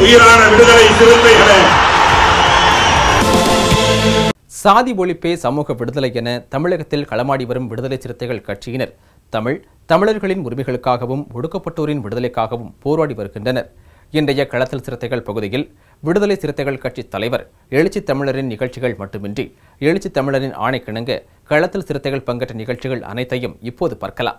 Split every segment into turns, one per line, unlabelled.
உயிரான விடுதலை சிறுத்தைகளே
சாதி ஒழிப்பே சமூக விடுதலை என தமிழகத்தில் களமாடி வரும் விடுதலை சிறுத்தைகள் கட்சியினர் தமிழ் தமிழர்களின் உரிமைகளுக்காகவும் ஒடுக்கப்பட்டோரின் விடுதலைக்காகவும் போராடி வருகின்றனர் இன்றைய களத்தில் சிறுத்தைகள் பகுதியில் விடுதலை சிறுத்தைகள் கட்சி தலைவர் எழுச்சி தமிழரின் நிகழ்ச்சிகள் மட்டுமின்றி எழுச்சி தமிழரின் ஆணைக்கிணங்க களத்தில் சிறுத்தைகள் பங்கேற்ற நிகழ்ச்சிகள் அனைத்தையும் இப்போது பார்க்கலாம்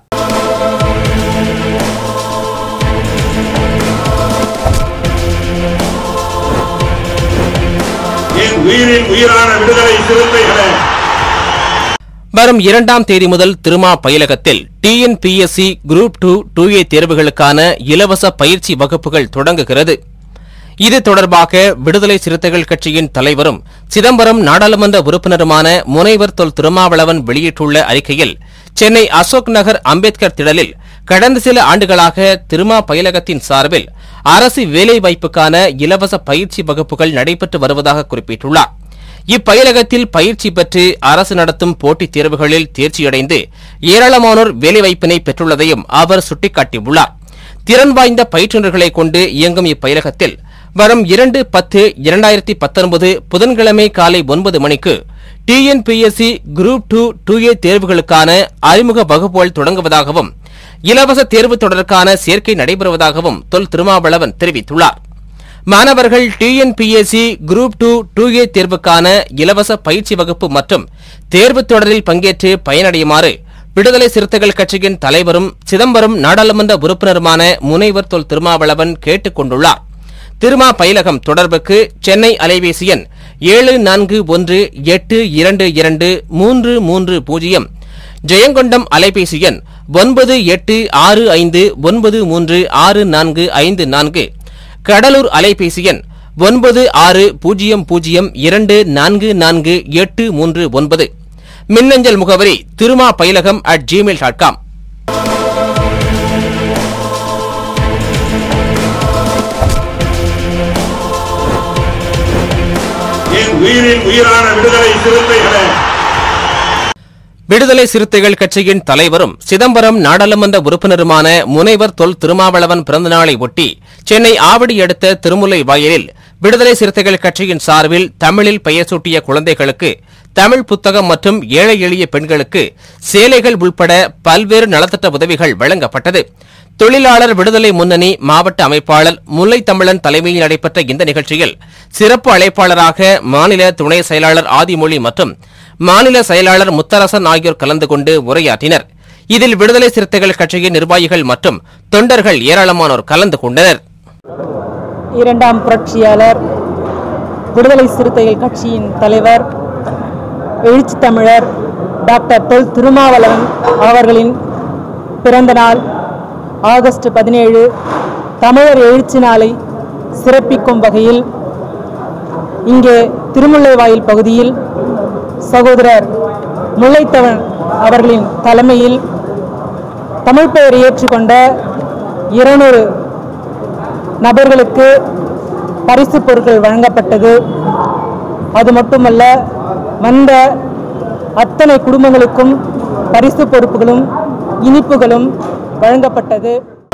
என் உயிரின் உயிரான விடுதலை சிறுத்தைகளே
வரும் இரண்டாம் தேதி முதல் திருமா பயிலகத்தில் TNPSC group two two A தேர்வுகளுக்கான இலவச பயிற்சி வகுப்புகள் தொடங்குகிறது இது தொடர்பாக விடுதலை சிறுத்தைகள் கட்சியின் தலைவரும் சிதம்பரம் நாடாளுமன்ற உறுப்பினருமான முனைவர் தொல் திருமாவளவன் வெளியிட்டுள்ள அறிக்கையில் சென்னை அசோக் நகர் அம்பேத்கர் திடலில் கடந்த சில ஆண்டுகளாக திருமா பயிலகத்தின் சார்பில் அரசு வேலைவாய்ப்புக்கான இலவச பயிற்சி வகுப்புகள் நடைபெற்று வருவதாக குறிப்பிட்டுள்ளார் இப்பயிலகத்தில் பயிற்சி பெற்று அரசு நடத்தும் போட்டித் தேர்வுகளில் தேர்ச்சியடைந்து ஏராளமானோர் வேலைவாய்ப்பினை பெற்றுள்ளதையும் அவர் சுட்டிக்காட்டியுள்ளார் திறன் வாய்ந்த பயிற்றுநர்களை கொண்டு இயங்கும் இப்பயிலகத்தில் வரும் இரண்டு பத்து இரண்டாயிரத்தி பத்தொன்பது புதன்கிழமை காலை ஒன்பது மணிக்கு TNPSC group two two A தேர்வுகளுக்கான அறிமுக வகுப்புகள் தொடங்குவதாகவும் இலவச தேர்வு தொடர்கான சேர்க்கை நடைபெறுவதாகவும் தொல் திருமாவளவன் தெரிவித்துள்ளார் மாணவர்கள் TNPSC group two two A தேர்வுக்கான இலவச பயிற்சி வகுப்பு மற்றும் தேர்வுத் தொடரில் பங்கேற்று பயனடையுமாறு விடுதலை சிறுத்தைகள் கட்சியின் தலைவரும் சிதம்பரம் நாடாளுமன்ற உறுப்பினருமான முனைவர் தொல் திருமாவளவன் கேட்டுக் கொண்டுள்ளார் திருமா பயிலகம் தொடர்புக்கு சென்னை அலைபேசி எண் ஏழு நான்கு ஒன்று எட்டு இரண்டு இரண்டு மூன்று மூன்று பூஜ்ஜியம் ஜெயங்கொண்டம் அலைபேசி எண் ஒன்பது எட்டு ஆறு ஐந்து ஒன்பது மூன்று ஆறு நான்கு ஐந்து நான்கு கடலூர் அலைபேசி எண் ஒன்பது ஆறு பூஜ்ஜியம் பூஜ்ஜியம் இரண்டு நான்கு நான்கு எட்டு மூன்று ஒன்பது மின்னஞ்சல் முகவரி திருமா பயிலகம் அட் ஜிமெயில் டாட் காம்
என் உயிரின் உயிரான விடுதலை சிறுத்தைகளே
விடுதலை சிறுத்தைகள் கட்சியின் தலைவரும் சிதம்பரம் நாடாளுமன்ற உறுப்பினருமான முனைவர் தொல் திருமாவளவன் பிறந்தநாளை ஒட்டி சென்னை ஆவடி அடுத்த திருமுல்லை வாயிலில் விடுதலை சிறுத்தைகள் கட்சியின் சார்பில் தமிழில் பெயர் சூட்டிய குழந்தைகளுக்கு தமிழ் புத்தகம் மற்றும் ஏழை எளிய பெண்களுக்கு சேலைகள் உள்பட பல்வேறு நலத்திட்ட உதவிகள் வழங்கப்பட்டது தொழிலாளர் விடுதலை முன்னணி மாவட்ட அமைப்பாளர் முல்லை தமிழன் தலைமையில் நடைபெற்ற இந்த நிகழ்ச்சியில் சிறப்பு அழைப்பாளராக மாநில துணை செயலாளர் ஆதிமொழி மற்றும் மாநில செயலாளர் முத்தரசன் ஆகியோர் கலந்து கொண்டு உரையாற்றினர் இதில் விடுதலை சிறுத்தைகள் கட்சியின் நிர்வாகிகள் மற்றும் தொண்டர்கள் ஏராளமானோர் கலந்து கொண்டனர்
இரண்டாம் புரட்சியாளர் விடுதலை சிறுத்தைகள் கட்சியின் தலைவர் எழுச்சி தமிழர் டாக்டர் தொல் திருமாவளவன் அவர்களின் பிறந்த நாள் ஆகஸ்ட் பதினேழு தமிழர் எழுச்சி நாளை சிறப்பிக்கும் வகையில் இங்கே திருமுல்லைவாயில் பகுதியில் சகோதரர் முல்லைத்தவன் அவர்களின் தலைமையில் தமிழ் பெயர் ஏற்றுக்கொண்ட இருநூறு நபர்களுக்கு பரிசு பொருட்கள் வழங்கப்பட்டது அது மட்டுமல்ல வந்த அத்தனை குடும்பங்களுக்கும் பரிசு பொறுப்புகளும் இனிப்புகளும் வழங்கப்பட்டது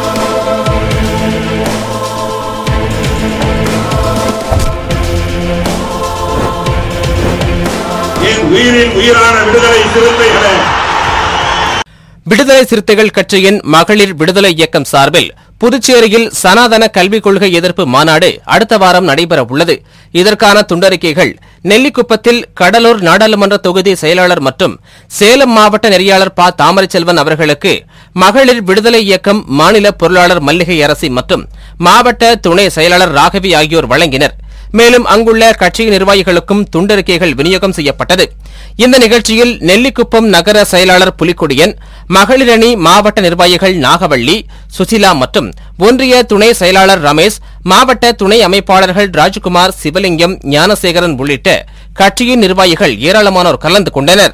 என் உயிரின் உயிரான விடுதலை சிறுத்தைகளே
விடுதலை சிறுத்தைகள் கட்சியின் மகளிர் விடுதலை இயக்கம் சார்பில் புதுச்சேரியில் சனாதன கல்விக் கொள்கை எதிர்ப்பு மாநாடு அடுத்த வாரம் நடைபெற உள்ளது இதற்கான துண்டறிக்கைகள் நெல்லிக்குப்பத்தில் கடலூர் நாடாளுமன்ற தொகுதி செயலாளர் மற்றும் சேலம் மாவட்ட நெறியாளர் ப தாமரைச்செல்வன் அவர்களுக்கு மகளிர் விடுதலை இயக்கம் மாநில பொருளாளர் மல்லிகை அரசி மற்றும் மாவட்ட துணை செயலாளர் ராகவி ஆகியோர் வழங்கினர் மேலும் அங்குள்ள கட்சி நிர்வாகிகளுக்கும் துண்டறிக்கைகள் விநியோகம் செய்யப்பட்டது இந்த நிகழ்ச்சியில் நெல்லிக்குப்பம் நகர செயலாளர் புலிக்கொடியன் மகளிரணி மாவட்ட நிர்வாகிகள் நாகவள்ளி சுசிலா மற்றும் ஒன்றிய துணை செயலாளர் ரமேஷ் மாவட்ட துணை அமைப்பாளர்கள் ராஜ்குமார் சிவலிங்கம் ஞானசேகரன் உள்ளிட்ட கட்சியின் நிர்வாகிகள் ஏராளமானோர் கலந்து கொண்டனர்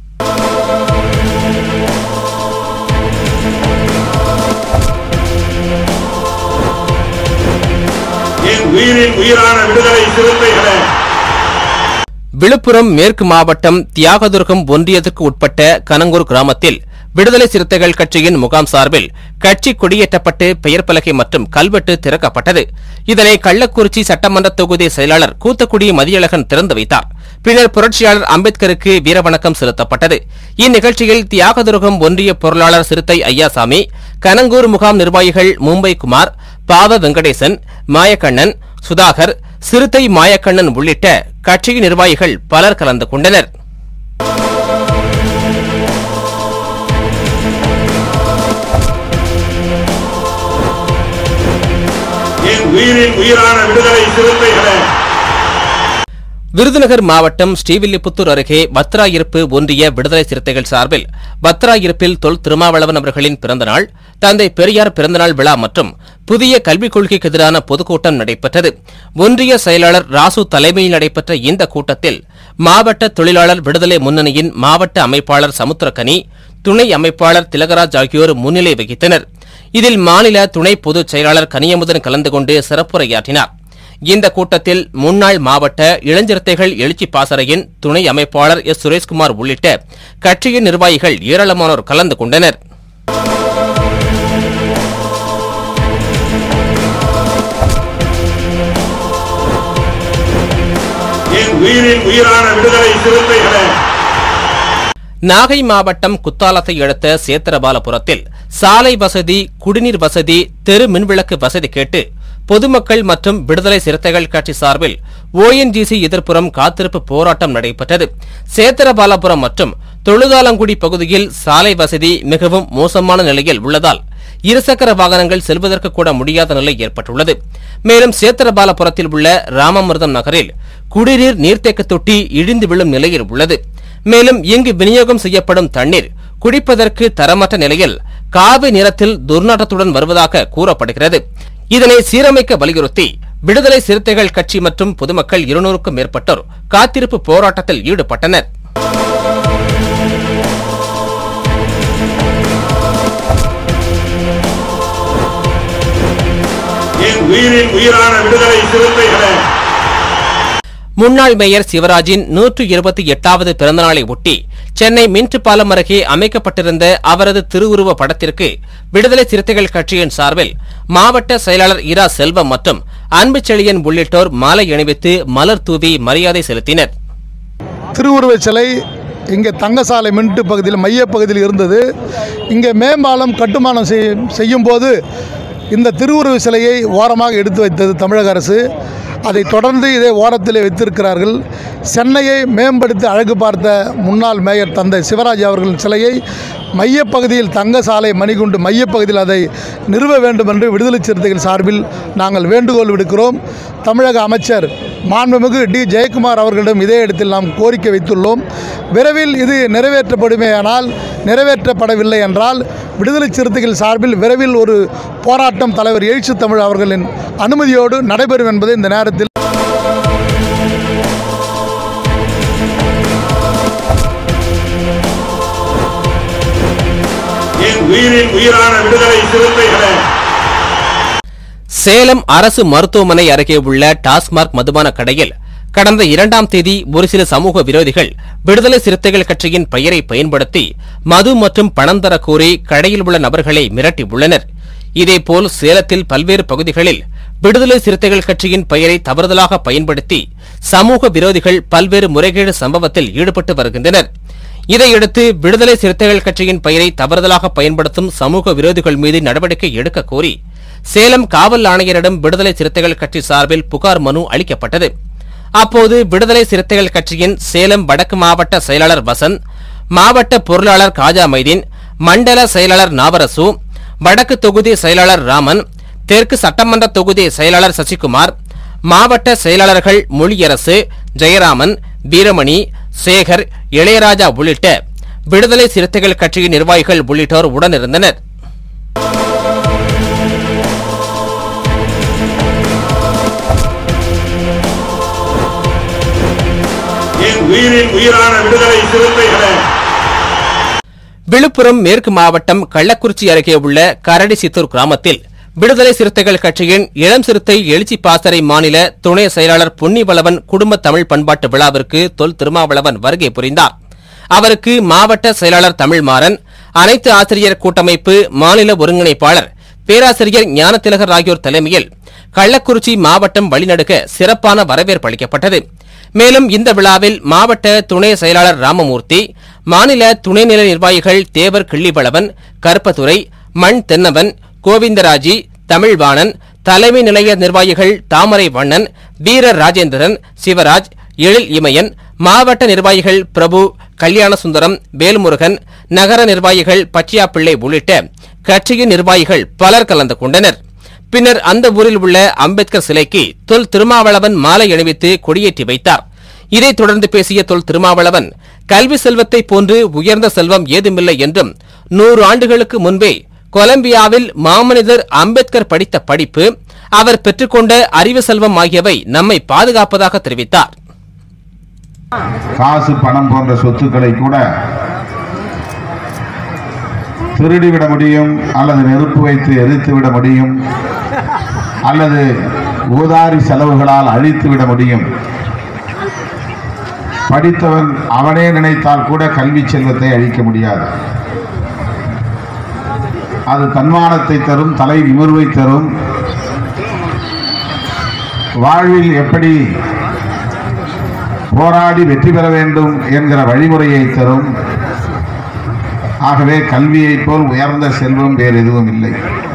என் உயிரின் உயிரான விடுதலை சிறுத்தைகளே
விழுப்புரம் மேற்கு மாவட்டம் தியாகதுர்கம் ஒன்றியத்துக்கு உட்பட்ட கனங்கூர் கிராமத்தில் விடுதலை சிறுத்தைகள் கட்சியின் முகாம் சார்பில் கட்சி கொடியேற்றப்பட்டு பெயர் பலகை மற்றும் கல்வெட்டு திறக்கப்பட்டது இதனை கள்ளக்குறிச்சி சட்டமன்ற தொகுதி செயலாளர் கூத்தக்குடி மதியழகன் திறந்து வைத்தார் பின்னர் புரட்சியாளர் அம்பேத்கருக்கு வீரவணக்கம் செலுத்தப்பட்டது இந்நிகழ்ச்சியில் தியாகதுருகம் ஒன்றிய பொருளாளர் சிறுத்தை ஐயாசாமி கனங்கூர் முகாம் நிர்வாகிகள் மும்பை குமார் பாவ வெங்கடேசன் மாயக்கண்ணன் சுதாகர் சிறுத்தை மாயக்கண்ணன் உள்ளிட்ட கட்சியின் நிர்வாகிகள் பலர் கலந்து கொண்டனர்
என் உயிரின் உயிரான விடுதலை சிறுத்தைகளே
விருதுநகர் மாவட்டம் ஸ்ரீவில்லிபுத்தூர் அருகே பத்ராயிருப்பு ஒன்றிய விடுதலை சிறுத்தைகள் சார்பில் பத்ராயிருப்பில் தொல் திருமாவளவன் அவர்களின் பிறந்தநாள் தந்தை பெரியார் பிறந்தநாள் விழா மற்றும் புதிய கல்விக் கொள்கைக்கு எதிரான பொதுக்கூட்டம் நடைபெற்றது ஒன்றிய செயலாளர் ராசு தலைமையில் நடைபெற்ற இந்த கூட்டத்தில் மாவட்ட தொழிலாளர் விடுதலை முன்னணியின் மாவட்ட அமைப்பாளர் சமுத்திரக்கனி துணை அமைப்பாளர் திலகராஜ் ஆகியோர் முன்னிலை வகித்தனர் இதில் மாநில துணை பொதுச் செயலாளர் கனியமுதன் கலந்து கொண்டு சிறப்புரையாற்றினார் இந்த கூட்டத்தில் முன்னாள் மாவட்ட இளஞ்சிறுத்தைகள் எழுச்சி பாசறையின் துணை அமைப்பாளர் எஸ் சுரேஷ்குமார் உள்ளிட்ட கட்சியின் நிர்வாகிகள் ஏராளமானோர் கலந்து கொண்டனர்
என் உயிரின் உயிரான விடுதலை சிறுத்தைகளே
நாகை மாவட்டம் குத்தாலத்தை அடுத்த சேத்திரபாலபுரத்தில் சாலை வசதி குடிநீர் வசதி தெரு மின்விளக்கு வசதி கேட்டு பொதுமக்கள் மற்றும் விடுதலை சிறுத்தைகள் கட்சி சார்பில் ஓஎன்ஜிசி எதிர்ப்புறம் காத்திருப்பு போராட்டம் நடைபெற்றது சேத்திரபாலபுரம் மற்றும் தொழுதாலங்குடி பகுதியில் சாலை வசதி மிகவும் மோசமான நிலையில் உள்ளதால் இருசக்கர வாகனங்கள் செல்வதற்கு கூட முடியாத நிலை ஏற்பட்டுள்ளது மேலும் சேத்திரபாலபுரத்தில் உள்ள ராமமிர்தம் நகரில் குடிநீர் நீர்த்தேக்க தொட்டி இடிந்து விழும் நிலையில் உள்ளது மேலும் இங்கு விநியோகம் செய்யப்படும் தண்ணீர் குடிப்பதற்கு தரமற்ற நிலையில் காவி நிறத்தில் துர்நாற்றத்துடன் வருவதாக கூறப்படுகிறது இதனை சீரமைக்க வலியுறுத்தி விடுதலை சிறுத்தைகள் கட்சி மற்றும் பொதுமக்கள் இருநூறுக்கும் மேற்பட்டோர் காத்திருப்பு போராட்டத்தில் ஈடுபட்டனர்
என் உயிரின் உயிரான விடுதலை சிறுத்தைகளே
முன்னாள் மேயர் சிவராஜின் நூற்று இருபத்தி எட்டாவது பிறந்தநாளை ஒட்டி சென்னை மின்ட்டுப்பாலம் அருகே அமைக்கப்பட்டிருந்த அவரது திருவுருவ படத்திற்கு விடுதலை சிறுத்தைகள் கட்சியின் சார்பில் மாவட்ட செயலாளர் இரா செல்வம் மற்றும் அன்பு செழியன் உள்ளிட்டோர் மாலை அணிவித்து மலர் தூவி மரியாதை செலுத்தினர்
திருவுருவச் சிலை இங்கே தங்கசாலை மின்ட்டு பகுதியில் மையப்பகுதியில் இருந்தது இங்கே மேம்பாலம் கட்டுமானம் செய் செய்யும்போது இந்த திருவுருவ சிலையை ஓரமாக எடுத்து வைத்தது தமிழக அரசு அதைத் தொடர்ந்து இதை ஓரத்திலே வைத்திருக்கிறார்கள் சென்னையை மேம்படுத்தி அழகு பார்த்த முன்னாள் மேயர் தந்தை சிவராஜ் அவர்களின் சிலையை மையப்பகுதியில் தங்கசாலை மணிகுண்டு மையப்பகுதியில் அதை நிறுவ வேண்டும் என்று விடுதலை சிறுத்தைகள் சார்பில் நாங்கள் வேண்டுகோள் விடுக்கிறோம் தமிழக அமைச்சர் மாண்புமிகு டி ஜெயக்குமார் அவர்களிடம் இதே இடத்தில் நாம் கோரிக்கை வைத்துள்ளோம் விரைவில் இது நிறைவேற்றப்படுமேயானால் நிறைவேற்றப்படவில்லை என்றால் விடுதலை சிறுத்தைகள் சார்பில் விரைவில் ஒரு போராட்டம் தலைவர் எழுச்சி தமிழ் அவர்களின் அனுமதியோடு நடைபெறும் என்பதை இந்த நேரத்தில்
என் உயிரின் உயிரான விடுதலை சிறுத்தைகளே
சேலம் அரசு மருத்துவமனை அருகே உள்ள டாஸ்மாக் மதுபான கடையில் கடந்த இரண்டாம் தேதி ஒரு சில சமூக விரோதிகள் விடுதலை சிறுத்தைகள் கட்சியின் பெயரை பயன்படுத்தி மது மற்றும் பணம் தர கோரி கடையில் உள்ள நபர்களை மிரட்டியுள்ளனர் இதேபோல் சேலத்தில் பல்வேறு பகுதிகளில் விடுதலை சிறுத்தைகள் கட்சியின் பெயரை தவறுதலாக பயன்படுத்தி சமூக விரோதிகள் பல்வேறு முறைகேடு சம்பவத்தில் ஈடுபட்டு வருகின்றனர் இதையடுத்து விடுதலை சிறுத்தைகள் கட்சியின் பெயரை தவறுதலாக பயன்படுத்தும் சமூக விரோதிகள் மீது நடவடிக்கை எடுக்க கோரி சேலம் காவல் ஆணையரிடம் விடுதலை சிறுத்தைகள் கட்சி சார்பில் புகார் மனு அளிக்கப்பட்டது அப்போது விடுதலை சிறுத்தைகள் கட்சியின் சேலம் வடக்கு மாவட்ட செயலாளர் வசந்த் மாவட்ட பொருளாளர் காஜா மைதீன் மண்டல செயலாளர் நாவரசு வடக்கு தொகுதி செயலாளர் ராமன் தெற்கு சட்டமன்ற தொகுதி செயலாளர் சசிகுமார் மாவட்ட செயலாளர்கள் மொழியரசு ஜெயராமன் வீரமணி சேகர் இளையராஜா உள்ளிட்ட விடுதலை சிறுத்தைகள் கட்சியின் நிர்வாகிகள் உள்ளிட்டோர் உடனிருந்தனர்
என் உயிரின் உயிரான விடுதலை சிறுத்தைகளே
விழுப்புரம் மேற்கு மாவட்டம் கள்ளக்குறிச்சி அருகே உள்ள கரடி சித்தூர் கிராமத்தில் விடுதலை சிறுத்தைகள் கட்சியின் இளம் சிறுத்தை எழுச்சி பாசறை மாநில துணை செயலாளர் பொன்னிவளவன் குடும்ப தமிழ் பண்பாட்டு விழாவிற்கு தொல் திருமாவளவன் வருகை புரிந்தார் அவருக்கு மாவட்ட செயலாளர் தமிழ்மாறன் அனைத்து ஆசிரியர் கூட்டமைப்பு மாநில ஒருங்கிணைப்பாளர் பேராசிரியர் ஞானதிலகர் ஆகியோர் தலைமையில் கள்ளக்குறிச்சி மாவட்டம் வழிநடுக சிறப்பான வரவேற்பு அளிக்கப்பட்டது மேலும் இந்த விழாவில் மாவட்ட துணை செயலாளர் ராமமூர்த்தி மாநில துணைநிலை நிர்வாகிகள் தேவர் கிள்ளிவளவன் கருப்பத்துறை மண் தென்னவன் கோவிந்தராஜி தமிழ்வாணன் தலைமை நிலைய நிர்வாகிகள் தாமரை வண்ணன் வீரர் ராஜேந்திரன் சிவராஜ் எழில் இமயன் மாவட்ட நிர்வாகிகள் பிரபு கல்யாணசுந்தரம் வேல்முருகன் நகர நிர்வாகிகள் பச்சியா பிள்ளை உள்ளிட்ட கட்சியின் நிர்வாகிகள் பலர் கலந்து கொண்டனர் பின்னர் அந்த ஊரில் உள்ள அம்பேத்கர் சிலைக்கு தொல் திருமாவளவன் மாலை அணிவித்து கொடியேற்றி வைத்தார் இதைத் தொடர்ந்து பேசிய தொல் திருமாவளவன் கல்வி செல்வத்தை போன்று உயர்ந்த செல்வம் ஏதுமில்லை என்றும் நூறு ஆண்டுகளுக்கு முன்பே கொலம்பியாவில் மாமனிதர் அம்பேத்கர் படித்த படிப்பு அவர் பெற்றுக்கொண்ட அறிவு செல்வம் ஆகியவை நம்மை பாதுகாப்பதாக தெரிவித்தார்
காசு பணம் போன்ற சொத்துக்களை கூட திருடிவிட முடியும் அல்லது நெருப்பு வைத்து எரித்து விட முடியும் அல்லது ஊதாரி செலவுகளால் அழித்து விட முடியும் படித்தவன் அவனே நினைத்தால் கூட கல்வி செல்வத்தை அழிக்க முடியாது அது தன்மானத்தை தரும் தலை நிமிர்வை தரும் வாழ்வில் எப்படி போராடி வெற்றி பெற வேண்டும் என்கிற வழிமுறையை தரும் ஆகவே கல்வியைப் போல் உயர்ந்த செல்வம் வேறு எதுவும் இல்லை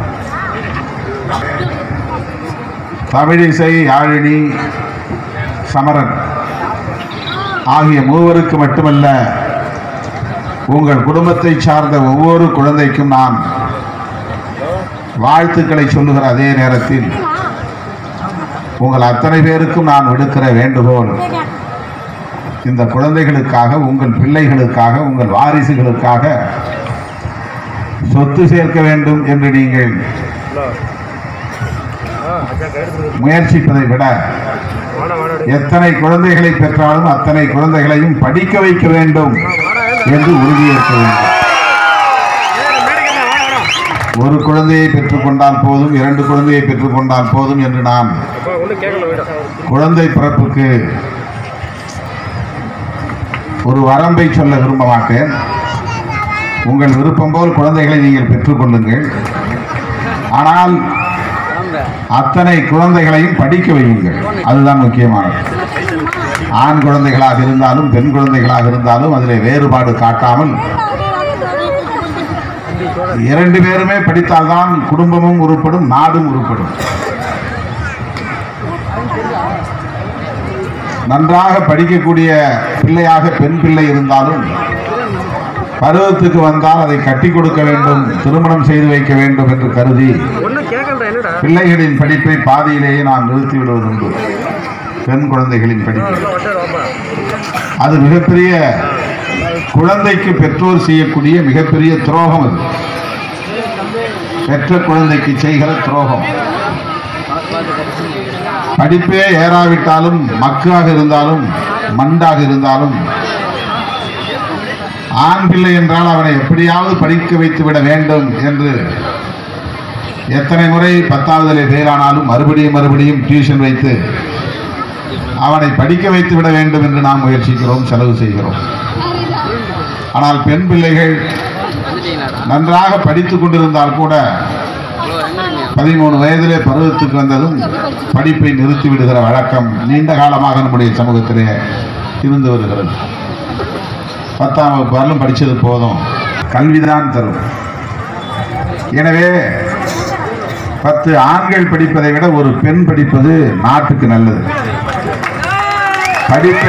தமிழிசை யாழினி சமரன் ஆகிய மூவருக்கு மட்டுமல்ல உங்கள் குடும்பத்தை சார்ந்த ஒவ்வொரு குழந்தைக்கும் நான் வாழ்த்துக்களை சொல்லுகிற அதே நேரத்தில் உங்கள் அத்தனை பேருக்கும் நான் விடுக்கிற வேண்டுகோள் இந்த குழந்தைகளுக்காக உங்கள் பிள்ளைகளுக்காக உங்கள் வாரிசுகளுக்காக சொத்து சேர்க்க வேண்டும் என்று நீங்கள் முயற்சிப்பதை விட எத்தனை குழந்தைகளை பெற்றாலும் அத்தனை குழந்தைகளையும் படிக்க வைக்க வேண்டும் என்று உறுதியேற்க வேண்டும் ஒரு குழந்தையை பெற்றுக்கொண்டால் போதும் இரண்டு குழந்தையை பெற்றுக்கொண்டால் போதும் என்று நான் குழந்தை பிறப்புக்கு ஒரு வரம்பை சொல்ல விரும்ப மாட்டேன் உங்கள் விருப்பம் போல் குழந்தைகளை நீங்கள் பெற்றுக்கொள்ளுங்கள் ஆனால் அத்தனை குழந்தைகளையும் படிக்க வையுங்கள் அதுதான் முக்கியமானது ஆண் குழந்தைகளாக இருந்தாலும் பெண் குழந்தைகளாக இருந்தாலும் அதில் வேறுபாடு காட்டாமல் இரண்டு பேருமே படித்தால்தான் குடும்பமும் உருப்படும் நாடும் உருப்படும் நன்றாக படிக்கக்கூடிய பிள்ளையாக பெண் பிள்ளை இருந்தாலும் பருவத்துக்கு வந்தால் அதை கட்டி கொடுக்க வேண்டும் திருமணம் செய்து வைக்க வேண்டும் என்று கருதி பிள்ளைகளின் படிப்பை பாதியிலேயே நாம் நிறுத்தி விடுவதுண்டு பெண் குழந்தைகளின் படிப்பை அது மிகப்பெரிய குழந்தைக்கு பெற்றோர் செய்யக்கூடிய மிகப்பெரிய துரோகம் அது பெற்ற குழந்தைக்கு செய்கிற துரோகம் படிப்பே ஏறாவிட்டாலும் மக்காக இருந்தாலும் மண்டாக இருந்தாலும் ஆண் பிள்ளை என்றால் அவனை எப்படியாவது படிக்க வைத்து விட வேண்டும் என்று எத்தனை முறை பத்தாவதிலே ஃபெயிலானாலும் மறுபடியும் மறுபடியும் டியூஷன் வைத்து அவனை படிக்க வைத்து விட வேண்டும் என்று நாம் முயற்சிக்கிறோம் செலவு செய்கிறோம் ஆனால் பெண் பிள்ளைகள் நன்றாக படித்துக் கொண்டிருந்தால் கூட பதிமூணு வயதிலே பருவத்துக்கு வந்ததும் படிப்பை நிறுத்தி விடுகிற வழக்கம் நீண்ட காலமாக நம்முடைய சமூகத்திலே இருந்து வருகிறது பத்தாம் வகுப்பு வரலும் படித்தது போதும் கல்விதான் தரும் எனவே பத்து ஆண்கள் படிப்பதை விட ஒரு பெண் படிப்பது நாட்டுக்கு நல்லது படிப்ப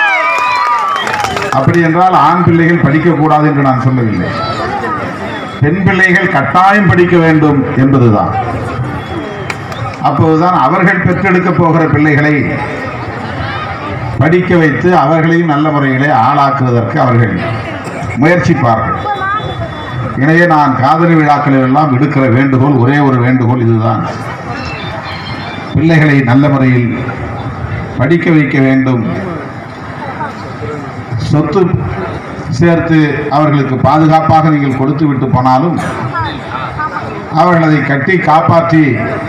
அப்படி என்றால் ஆண் பிள்ளைகள் படிக்கக்கூடாது என்று நான் சொல்லவில்லை பெண் பிள்ளைகள் கட்டாயம் படிக்க வேண்டும் என்பதுதான் அப்போதுதான் அவர்கள் பெற்றெடுக்க போகிற பிள்ளைகளை படிக்க வைத்து அவர்களையும் நல்ல முறையிலே ஆளாக்குவதற்கு அவர்கள் முயற்சிப்பார்கள் எனவே நான் காதலி விழாக்களில் எல்லாம் விடுக்கிற வேண்டுகோள் ஒரே ஒரு வேண்டுகோள் இதுதான் பிள்ளைகளை நல்ல முறையில் படிக்க வைக்க வேண்டும் சொத்து சேர்த்து அவர்களுக்கு பாதுகாப்பாக நீங்கள் கொடுத்து விட்டு போனாலும் அவர்கள் அதை கட்டி காப்பாற்றி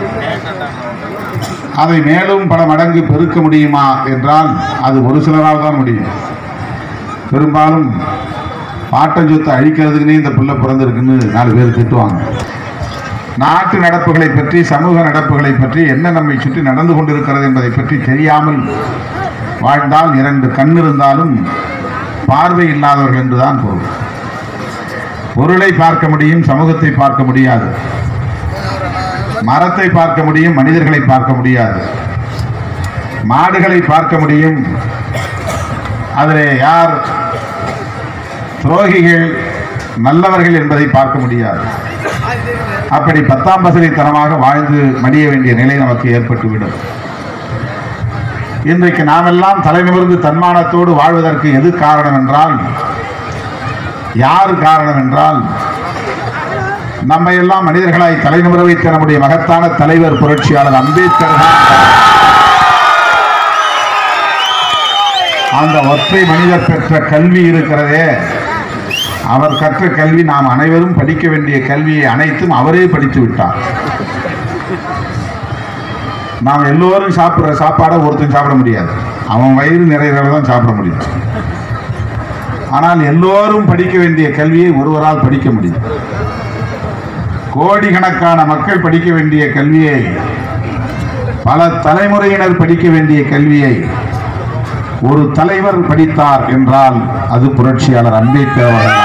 அதை மேலும் பல மடங்கு பெருக்க முடியுமா என்றால் அது ஒரு சிலரால் தான் முடியும் பெரும்பாலும் பாட்டன் சொத்தை அழிக்கிறதுக்குன்னே இந்த பிள்ளை பிறந்திருக்குன்னு நாலு பேர் திட்டுவாங்க நாட்டு நடப்புகளை பற்றி சமூக நடப்புகளை பற்றி என்ன நம்மை சுற்றி நடந்து கொண்டிருக்கிறது என்பதை பற்றி தெரியாமல் வாழ்ந்தால் இரண்டு கண் இருந்தாலும் பார்வை இல்லாதவர்கள் என்றுதான் பொருள் பொருளை பார்க்க முடியும் சமூகத்தை பார்க்க முடியாது மரத்தை பார்க்க முடியும் மனிதர்களை பார்க்க முடியாது மாடுகளை பார்க்க முடியும் அதிலே யார் துரோகிகள் நல்லவர்கள் என்பதை பார்க்க முடியாது அப்படி பத்தாம் வசதித்தனமாக வாழ்ந்து மடிய வேண்டிய நிலை நமக்கு ஏற்பட்டுவிடும் இன்றைக்கு நாமெல்லாம் தலைநிமிர்ந்து தன்மானத்தோடு வாழ்வதற்கு எது காரணம் என்றால் யார் காரணம் என்றால் நம்மை எல்லாம் மனிதர்களாய் தலைநிமிர வைத்த நம்முடைய மகத்தான தலைவர் புரட்சியாளர் அம்பேத்கர் தான் அந்த ஒற்றை மனிதர் பெற்ற கல்வி இருக்கிறதே அவர் கற்ற கல்வி நாம் அனைவரும் படிக்க வேண்டிய கல்வியை அனைத்தும் அவரே படித்து விட்டார் நாம் எல்லோரும் சாப்பிட்ற சாப்பாடை ஒருத்தன் சாப்பிட முடியாது அவன் வயிறு நிறைய தான் சாப்பிட முடியும் ஆனால் எல்லோரும் படிக்க வேண்டிய கல்வியை ஒருவரால் படிக்க முடியும் கோடிக்கணக்கான மக்கள் படிக்க வேண்டிய கல்வியை பல தலைமுறையினர் படிக்க வேண்டிய கல்வியை ஒரு தலைவர் படித்தார் என்றால் அது புரட்சியாளர் அம்பேத்கர் அவர்கள்தான்.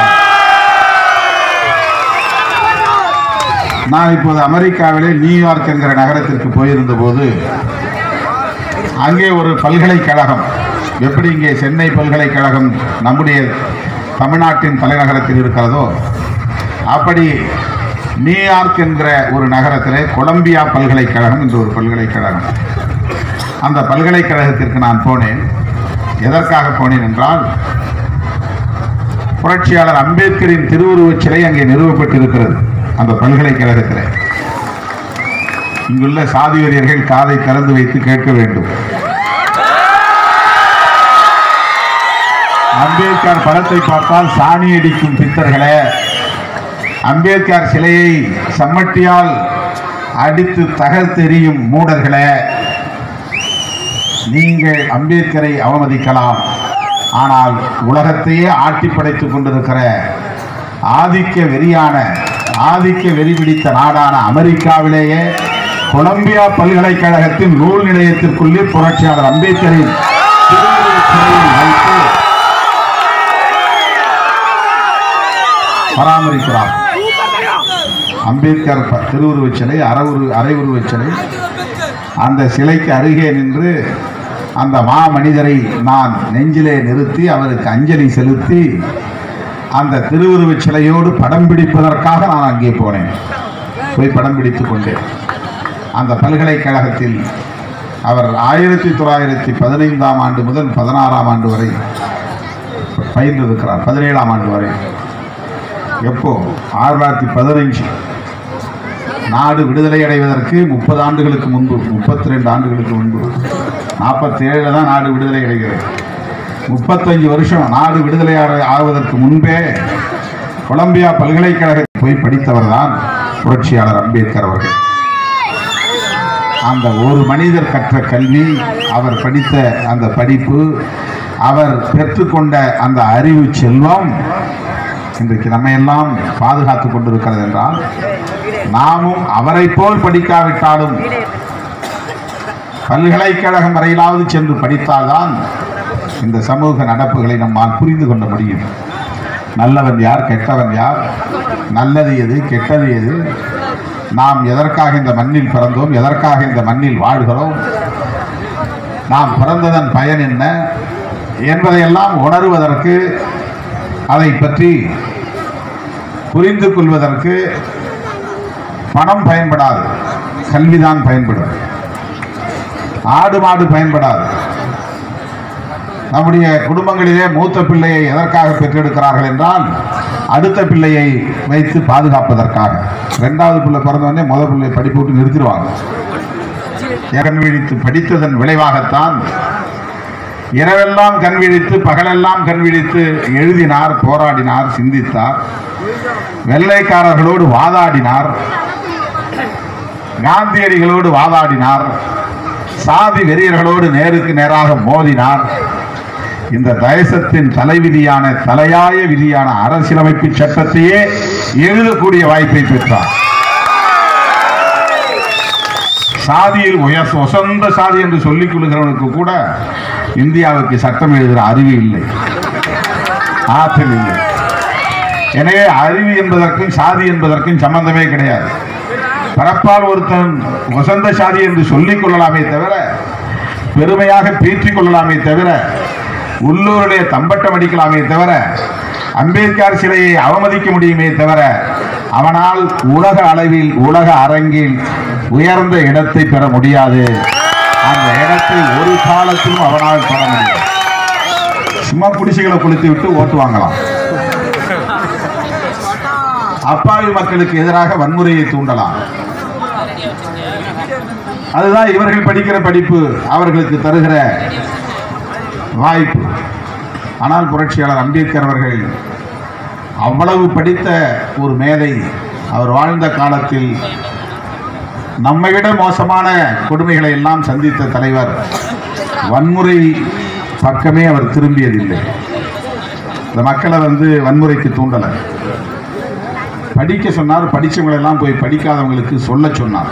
நான் இப்போது அமெரிக்காவிலே நியூயார்க் என்கிற நகரத்திற்கு போயிருந்த போது அங்கே ஒரு பல்கலைக்கழகம் எப்படி இங்கே சென்னை பல்கலைக்கழகம் நம்முடைய தமிழ்நாட்டின் தலைநகரத்தில் இருக்கிறதோ அப்படி நியூயார்க் என்கிற ஒரு நகரத்திலே கொலம்பியா பல்கலைக்கழகம் என்ற ஒரு பல்கலைக்கழகம் அந்த பல்கலைக்கழகத்திற்கு நான் போனேன் எதற்காக போனேன் என்றால் புரட்சியாளர் அம்பேத்கரின் திருவுருவச் சிலை அங்கே நிறுவப்பட்டிருக்கிறது அந்த பல்கலைக்கழகத்தில் இங்குள்ள சாதி வெறியர்கள் காதை திறந்து வைத்து கேட்க வேண்டும் அம்பேத்கர் படத்தை பார்த்தால் சாணி அடிக்கும் பித்தர்களே அம்பேத்கர் சிலையை சம்மட்டியால் அடித்து தகர்த்தெறியும் மூடர்களே நீங்கள் அம்பேத்கரை அவமதிக்கலாம் ஆனால் உலகத்தையே ஆட்டி படைத்துக் கொண்டிருக்கிற ஆதிக்க வெறியான ஆதிக்க வெறி பிடித்த நாடான அமெரிக்காவிலேயே கொலம்பியா பல்கலைக்கழகத்தின் நூல் நிலையத்திற்குள்ளே புரட்சியாளர் அம்பேத்கரின் திருவுருவச் சிலையை வைத்து பராமரிக்கிறார் அம்பேத்கர் ப- திருவுருவச் சிலை அறவுரு அரை உருவச் சிலை அந்த சிலைக்கு அருகே நின்று அந்த மா மனிதரை நான் நெஞ்சிலே நிறுத்தி அவருக்கு அஞ்சலி செலுத்தி அந்த திருவுருவச் சிலையோடு படம் பிடிப்பதற்காக நான் அங்கே போனேன் போய் படம் பிடித்துக் கொண்டேன் அந்த பல்கலைக்கழகத்தில் அவர் ஆயிரத்தி தொள்ளாயிரத்தி பதினைந்தாம் ஆண்டு முதல் பதினாறாம் ஆண்டு வரை பயின்றிருக்கிறார் பதினேழாம் ஆண்டு வரை எப்போ ஆயிரத்தி தொள்ளாயிரத்தி பதினைஞ்சு நாடு விடுதலை அடைவதற்கு முப்பது ஆண்டுகளுக்கு முன்பு முப்பத்தி ரெண்டு ஆண்டுகளுக்கு முன்பு நாற்பத்தி ஏழில் தான் நாடு விடுதலை அடைகிறது முப்பத்தஞ்சு வருஷம் நாடு விடுதலை ஆக- ஆவதற்கு முன்பே கொலம்பியா பல்கலைக்கழகத்தில் போய் படித்தவர் தான் புரட்சியாளர் அம்பேத்கர் அவர்கள் அந்த ஒரு மனிதர் கற்ற கல்வி அவர் படித்த அந்த படிப்பு அவர் பெற்றுக்கொண்ட அந்த அறிவு செல்வம் இன்றைக்கு நம்ம எல்லாம் பாதுகாத்துக் கொண்டிருக்கிறது என்றால் நாமும் அவரை போல் படிக்காவிட்டாலும் பல்கலைக்கழகம் வரையிலாவது சென்று படித்தால்தான் இந்த சமூக நடப்புகளை நம்மால் புரிந்து கொள்ள முடியும் நல்லவன் யார் கெட்டவன் யார் நல்லது எது கெட்டது எது நாம் எதற்காக இந்த மண்ணில் பிறந்தோம் எதற்காக இந்த மண்ணில் வாழ்கிறோம் நாம் பிறந்ததன் பயன் என்ன என்பதையெல்லாம் உணருவதற்கு அதை பற்றி புரிந்து கொள்வதற்கு பணம் பயன்படாது கல்விதான் பயன்படும் ஆடு மாடு பயன்படாது நம்முடைய குடும்பங்களிலே மூத்த பிள்ளையை எதற்காக பெற்றெடுக்கிறார்கள் என்றால் அடுத்த பிள்ளையை வைத்து பாதுகாப்பதற்காக ரெண்டாவது பிள்ளை பிறந்தவொடனே முதல் பிள்ளை படிப்பு விட்டு நிறுத்திடுவாங்க கண் விழித்து படித்ததன் விளைவாகத்தான் இரவெல்லாம் கண் விழித்து பகலெல்லாம் கண் விழித்து எழுதினார் போராடினார் சிந்தித்தார் வெள்ளைக்காரர்களோடு வாதாடினார் காந்தியடிகளோடு வாதாடினார் சாதி வெறியர்களோடு நேருக்கு நேராக மோதினார் இந்த தேசத்தின் தலைவிதியான தலையாய விதியான அரசியலமைப்பு சட்டத்தையே எழுதக்கூடிய வாய்ப்பை பெற்றார் சாதியில் உயர் உசந்த சாதி என்று சொல்லிக் கொள்கிறவனுக்கு கூட இந்தியாவுக்கு சட்டம் எழுதுகிற அறிவு இல்லை ஆற்றல் இல்லை எனவே அறிவு என்பதற்கும் சாதி என்பதற்கும் சம்பந்தமே கிடையாது பரப்பால் ஒருத்தன் வசந்த சாதி என்று சொல்லிக் கொள்ளலாமே தவிர பெருமையாக பீற்றிக் கொள்ளலாமே தவிர உள்ளூரிலே தம்பட்டம் அடிக்கலாமே தவிர அம்பேத்கர் சிலையை அவமதிக்க முடியுமே தவிர அவனால் உலக அளவில் உலக அரங்கில் உயர்ந்த இடத்தை பெற முடியாது அந்த இடத்தை ஒரு காலத்திலும் அவனால் பெற முடியாது சும்மா குடிசைகளை குளித்து விட்டு ஓட்டு வாங்கலாம் அப்பாவி மக்களுக்கு எதிராக வன்முறையை தூண்டலாம் அதுதான் இவர்கள் படிக்கிற படிப்பு அவர்களுக்கு தருகிற வாய்ப்பு ஆனால் புரட்சியாளர் அம்பேத்கர் அவர்கள் அவ்வளவு படித்த ஒரு மேதை அவர் வாழ்ந்த காலத்தில் நம்மை விட மோசமான கொடுமைகளை எல்லாம் சந்தித்த தலைவர் வன்முறை பக்கமே அவர் திரும்பியதில்லை இந்த மக்களை வந்து வன்முறைக்கு தூண்டலை படிக்க சொன்னார் படிச்சவங்களை எல்லாம் போய் படிக்காதவங்களுக்கு சொல்ல சொன்னார்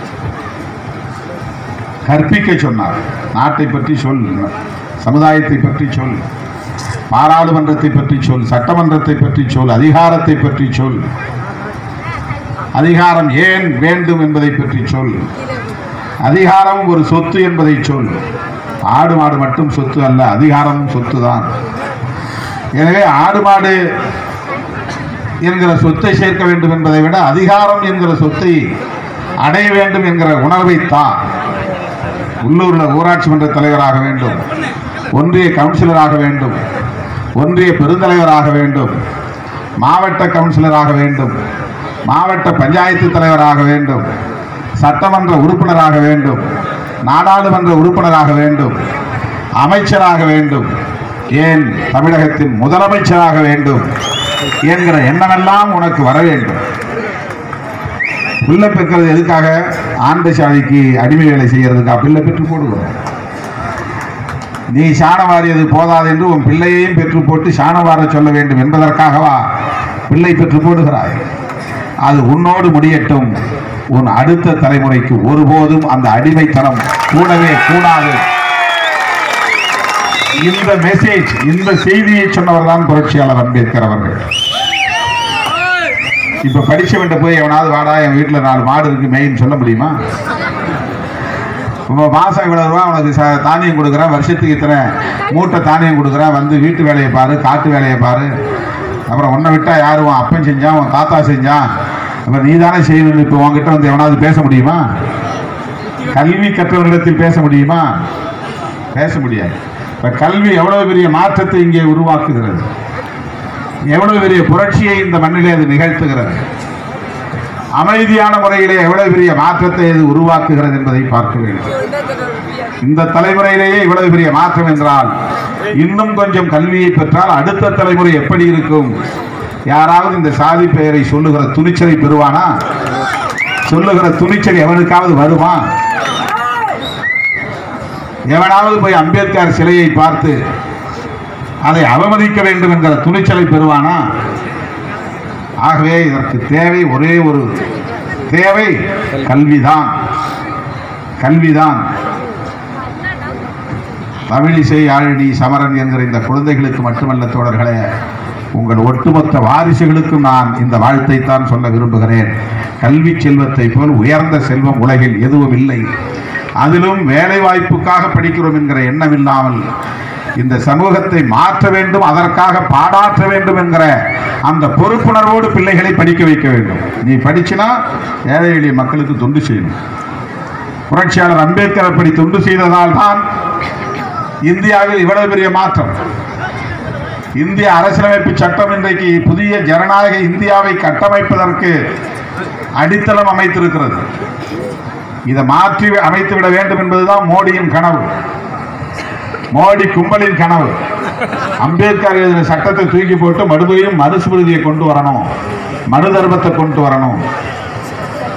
கற்பிக்க சொன்னார் நாட்டை பற்றி சொல் சமுதாயத்தை பற்றி சொல் பாராளுமன்றத்தை பற்றி சொல் சட்டமன்றத்தை பற்றி சொல் அதிகாரத்தை பற்றி சொல் அதிகாரம் ஏன் வேண்டும் என்பதை பற்றி சொல் அதிகாரம் ஒரு சொத்து என்பதை சொல் ஆடு மாடு மட்டும் சொத்து அல்ல அதிகாரமும் சொத்து தான் எனவே ஆடு மாடு என்கிற சொத்தை சேர்க்க வேண்டும் என்பதை விட அதிகாரம் என்கிற சொத்தை அடைய வேண்டும் என்கிற உணர்வை தான் உள்ளூர்ல ஊராட்சி மன்ற தலைவராக வேண்டும் ஒன்றிய கவுன்சிலராக வேண்டும் ஒன்றிய பெருந்தலைவராக வேண்டும் மாவட்ட கவுன்சிலராக வேண்டும் மாவட்ட பஞ்சாயத்து தலைவராக வேண்டும் சட்டமன்ற உறுப்பினராக வேண்டும் நாடாளுமன்ற உறுப்பினராக வேண்டும் அமைச்சராக வேண்டும் ஏன் தமிழகத்தின் முதலமைச்சராக வேண்டும் என்கிற எண்ணமெல்லாம் உனக்கு வர வேண்டும் பிள்ளை பெற்கிறது எதுக்காக ஆண்ட சாதிக்கு அடிமை வேலை செய்யறதுக்கா பிள்ளை பெற்று போடுவோம் நீ சாணம் வாரியது போதாது என்று உன் பிள்ளையையும் பெற்று போட்டு சாணம் வார சொல்ல வேண்டும் என்பதற்காகவா பிள்ளை பெற்று போடுகிறாய் அது உன்னோடு முடியட்டும் உன் அடுத்த தலைமுறைக்கு ஒருபோதும் அந்த அடிமைத்தனம் கூடவே கூடாது இந்த மெசேஜ் இந்த செய்தியை சொன்னவர் தான் புரட்சியாளர் அம்பேத்கர் அவர்கள் இப்ப படிச்சவன்ட்ட போய் எவனாவது வாடா என் வீட்டுல நாலு மாடு இருக்கு மெயின் சொல்ல முடியுமா இப்போ மாசம் இவ்வளவு ரூபா உனக்கு ச- தானியம் கொடுக்குறேன் வருஷத்துக்கு இத்தனை மூட்டை தானியம் கொடுக்குறேன் வந்து வீட்டு வேலையை பாரு காட்டு வேலையை பாரு அப்புறம் உன்னை விட்டா யாரு உன் அப்பன் செஞ்சான் உன் தாத்தா செஞ்சான் அப்புறம் நீ தானே செய்யணும்னு இப்போ உன்கிட்ட வந்து எவனாவது பேச முடியுமா கல்வி கற்றவர்களிடத்தில் பேச முடியுமா பேச முடியாது இப்ப கல்வி எவ்வளவு பெரிய மாற்றத்தை இங்கே உருவாக்குகிறது எவ்வளவு பெரிய புரட்சியை இந்த மண்ணிலே அது நிகழ்த்துகிறது அமைதியான முறையிலே எவ்வளவு பெரிய மாற்றத்தை இது உருவாக்குகிறது என்பதை பார்க்க வேண்டும் இந்த தலைமுறையிலேயே இவ்வளவு பெரிய மாற்றம் என்றால் இன்னும் கொஞ்சம் கல்வியை பெற்றால் அடுத்த தலைமுறை எப்படி இருக்கும் யாராவது இந்த சாதி பெயரை சொல்லுகிற துணிச்சலை பெறுவானா சொல்லுகிற துணிச்சல் எவனுக்காவது வருமா எவனாவது போய் அம்பேத்கர் சிலையை பார்த்து அதை அவமதிக்க வேண்டும் என்கிற துணிச்சலை பெறுவானா ஆகவே இதற்கு தேவை ஒரே ஒரு தேவை கல்விதான் கல்விதான் தமிழிசை யாழினி சமரன் என்கிற இந்த குழந்தைகளுக்கு மட்டுமல்ல தோழர்களே உங்கள் ஒட்டுமொத்த வாரிசுகளுக்கும் நான் இந்த வாழ்த்தை தான் சொல்ல விரும்புகிறேன் கல்வி செல்வத்தை போல் உயர்ந்த செல்வம் உலகில் எதுவும் இல்லை அதிலும் வேலை வாய்ப்புக்காக படிக்கிறோம் என்கிற எண்ணம் இல்லாமல் இந்த சமூகத்தை மாற்ற வேண்டும் அதற்காக பாடாற்ற வேண்டும் என்கிற அந்த பொறுப்புணர்வோடு பிள்ளைகளை படிக்க வைக்க வேண்டும் நீ படிச்சினா ஏழை எளிய மக்களுக்கு தொண்டு செய்யணும் புரட்சியாளர் அம்பேத்கர் அப்படி தொண்டு செய்ததால் தான் இந்தியாவில் இவ்வளவு பெரிய மாற்றம் இந்திய அரசியலமைப்பு சட்டம் இன்றைக்கு புதிய ஜனநாயக இந்தியாவை கட்டமைப்பதற்கு அடித்தளம் அமைத்திருக்கிறது இதை மாற்றி அமைத்து விட வேண்டும் என்பதுதான் மோடியின் கனவு மோடி கும்பலின் கனவு அம்பேத்கர் எழுதின சட்டத்தை தூக்கி போட்டு மறுபடியும் மறுசுமிருதியை கொண்டு வரணும் மனு தர்மத்தை கொண்டு வரணும்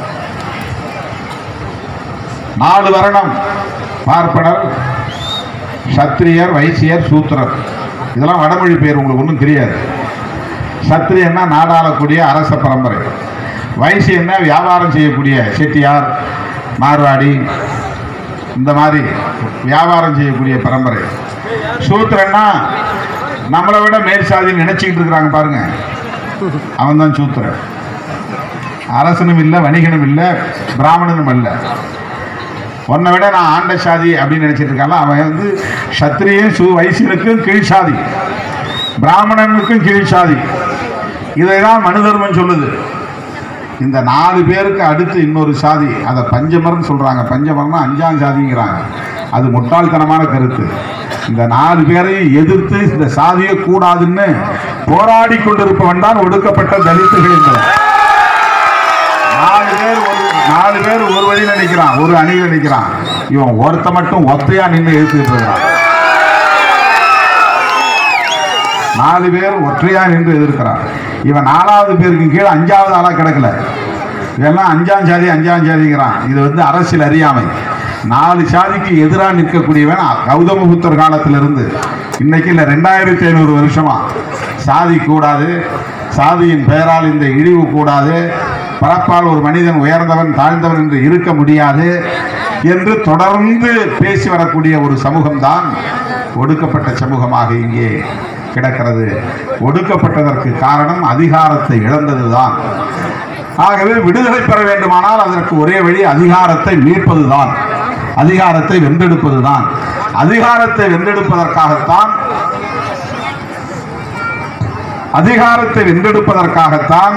நாலு வருடம் பார்ப்பனர் சத்திரியர் வைசியர் சூத்திரர் இதெல்லாம் வடமொழி பேர் உங்களுக்கு ஒன்றும் தெரியாது சத்திரியன்னா நாடாளக்கூடிய அரச பரம்பரை வைசியன்னா வியாபாரம் செய்யக்கூடிய செட்டியார் மார்வாடி இந்த மாதிரி வியாபாரம் செய்யக்கூடிய பரம்பரை சூத்திரன்னா நம்மளை விட மேல் சாதின்னு நினைச்சுக்கிட்டு இருக்கிறாங்க பாருங்க அவன் தான் சூத்திரன் அரசனும் இல்லை வணிகனும் இல்லை பிராமணனும் அல்ல உன்னை விட நான் ஆண்ட சாதி அப்படின்னு நினைச்சிட்டு இருக்காங்க அவன் வந்து சத்திரியன் சு வைசியனுக்கும் கீழ் சாதி பிராமணனுக்கும் கீழ் சாதி இதை தான் மனு தர்மம் சொல்லுது இந்த நாலு பேருக்கு அடுத்து இன்னொரு சாதி அதை பஞ்சமர்னு சொல்றாங்க பஞ்சமர்னா அஞ்சாம் சாதிங்கிறாங்க அது முட்டாள்தனமான கருத்து இந்த நாலு பேரையும் எதிர்த்து இந்த சாதியை கூடாதுன்னு போராடி கொண்டிருப்பவன் தான் ஒடுக்கப்பட்ட தலித்துகள் என்பவர் நாலு பேர் ஒரு நாலு பேர் ஒரு வழியில் நினைக்கிறான் ஒரு அணியில் நினைக்கிறான் இவன் ஒருத்த மட்டும் ஒத்தையா நின்று எழுத்துட்டு இருக்கிறான் நாலு பேர் ஒற்றையா நின்று எதிர்க்கிறான் இவன் நாலாவது பேருக்கு கீழே அஞ்சாவது ஆளா கிடக்கல இதெல்லாம் அஞ்சாம் சாதி அஞ்சாம் சாதிங்கிறான் இது வந்து அரசியல் அறியாமை நாலு சாதிக்கு எதிராக நிற்கக்கூடியவன் கௌதம புத்தர் காலத்திலிருந்து இன்னைக்கு இல்லை ரெண்டாயிரத்தி ஐநூறு வருஷமா சாதி கூடாது சாதியின் பெயரால் இந்த இழிவு கூடாது பரப்பால் ஒரு மனிதன் உயர்ந்தவன் தாழ்ந்தவன் என்று இருக்க முடியாது என்று தொடர்ந்து பேசி வரக்கூடிய ஒரு சமூகம்தான் ஒடுக்கப்பட்ட சமூகமாக இங்கே கிடக்கிறது ஒடுக்கப்பட்டதற்கு காரணம் அதிகாரத்தை இழந்ததுதான் ஆகவே விடுதலை பெற வேண்டுமானால் அதற்கு ஒரே வழி அதிகாரத்தை மீட்பதுதான் அதிகாரத்தை வென்றெடுப்பதுதான் அதிகாரத்தை வென்றெடுப்பதற்காகத்தான் அதிகாரத்தை வென்றெடுப்பதற்காகத்தான்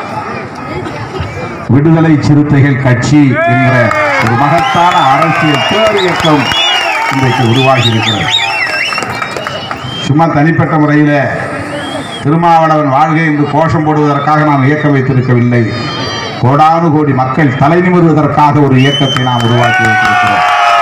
விடுதலை சிறுத்தைகள் கட்சி என்கிற ஒரு மகத்தான அரசியல் பேர் இயக்கம் இன்றைக்கு உருவாகி இருக்கிறது சும்மா தனிப்பட்ட முறையில் திருமாவளவன் வாழ்க என்று கோஷம் போடுவதற்காக நாம் இயக்கம் வைத்திருக்கவில்லை கோடானு கோடி மக்கள் தலை நிமிர்வதற்காக ஒரு இயக்கத்தை நாம் உருவாக்கி வைத்திருக்கிறோம்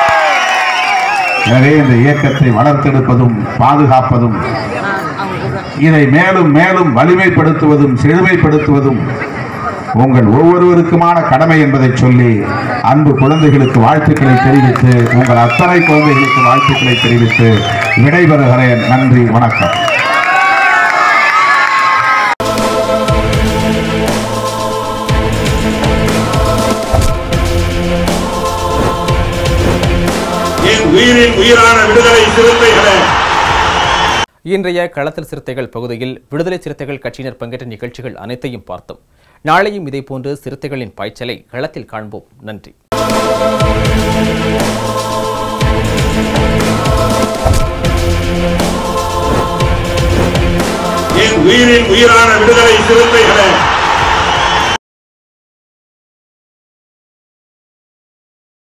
எனவே இந்த இயக்கத்தை வளர்த்தெடுப்பதும் பாதுகாப்பதும் இதை மேலும் மேலும் வலிமைப்படுத்துவதும் செழுமைப்படுத்துவதும் உங்கள் ஒவ்வொருவருக்குமான கடமை என்பதை சொல்லி அன்பு குழந்தைகளுக்கு வாழ்த்துக்களை தெரிவித்து உங்கள் அத்தனை குழந்தைகளுக்கு வாழ்த்துக்களை தெரிவித்து விடைபெறுகிறேன் நன்றி வணக்கம்
என் உயிரின் உயிரான விடுதலை சிறுத்தைகளே
இன்றைய களத்தில் சிறுத்தைகள் பகுதியில் விடுதலை சிறுத்தைகள் கட்சியினர் பங்கேற்ற நிகழ்ச்சிகள் அனைத்தையும் பார்த்தோம் நாளையும் இதேபோன்று சிறுத்தைகளின் பாய்ச்சலை களத்தில் காண்போம் நன்றி
என் உயிரின் உயிரான விடுதலை சிறுத்தைகளே